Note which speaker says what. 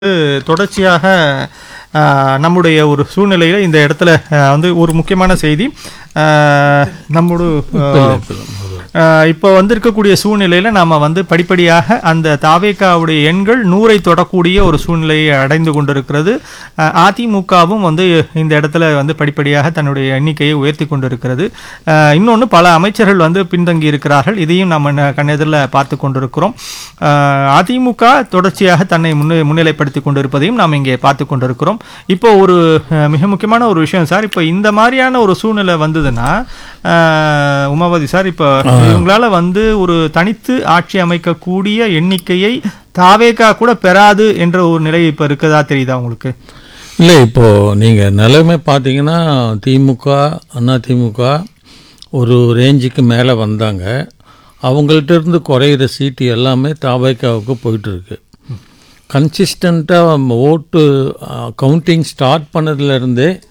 Speaker 1: தொடர்ச்சியாக ஆஹ், நம்முடைய ஒரு சூழ்நிலையில் இந்த இடத்துல ஆஹ், வந்து ஒரு முக்கியமான செய்தி ஆஹ், நம்மோடு ஆஹ், இப்போ வந்திருக்கக்கூடிய சூழ்நிலையில் நாம் வந்து படிப்படியாக அந்த தாவேக்காவுடைய எண்கள் நூறை தொடக்கூடிய ஒரு சூழ்நிலையை அடைந்து கொண்டிருக்கிறது ஆஹ், அதிமுகவும் வந்து இந்த இடத்துல வந்து படிப்படியாக தன்னுடைய எண்ணிக்கையை உயர்த்தி கொண்டிருக்கிறது இன்னொன்று பல அமைச்சர்கள் வந்து பின்தங்கி இருக்கிறார்கள் இதையும் நம்ம ந- கண்ணெதிரில் பார்த்து கொண்டிருக்கிறோம் ஆஹ், அதிமுக தொடர்ச்சியாக தன்னை முன்னே முன்னிலைப்படுத்தி கொண்டிருப்பதையும் நாம் இங்கே பார்த்து கொண்டிருக்கிறோம் இப்போ ஒரு அஹ், மிக முக்கியமான ஒரு விஷயம் சார் இப்போ இந்த மாதிரியான ஒரு சூழ்நிலை வந்ததுன்னா ஆஹ், உமாபதி சார் இப்போ இவங்களால வந்து ஒரு தனித்து ஆட்சி அமைக்கக்கூடிய எண்ணிக்கையை தாவேகா கூட பெறாது என்ற ஒரு நிலை இப்போ இருக்கதா தெரியுதா உங்களுக்கு
Speaker 2: இல்லை இப்போது நீங்கள் நிலைமை பார்த்தீங்கன்னா திமுக அண்ணா திமுக ஒரு ரேஞ்சுக்கு மேலே வந்தாங்க அவங்கள்ட்ட இருந்து குறையிற சீட்டு எல்லாமே தாபாய்க்காவுக்கு போயிட்டுருக்கு கன்சிஸ்டண்ட்டாக ஓட்டு கவுண்டிங் ஸ்டார்ட் பண்ணதுலேருந்தே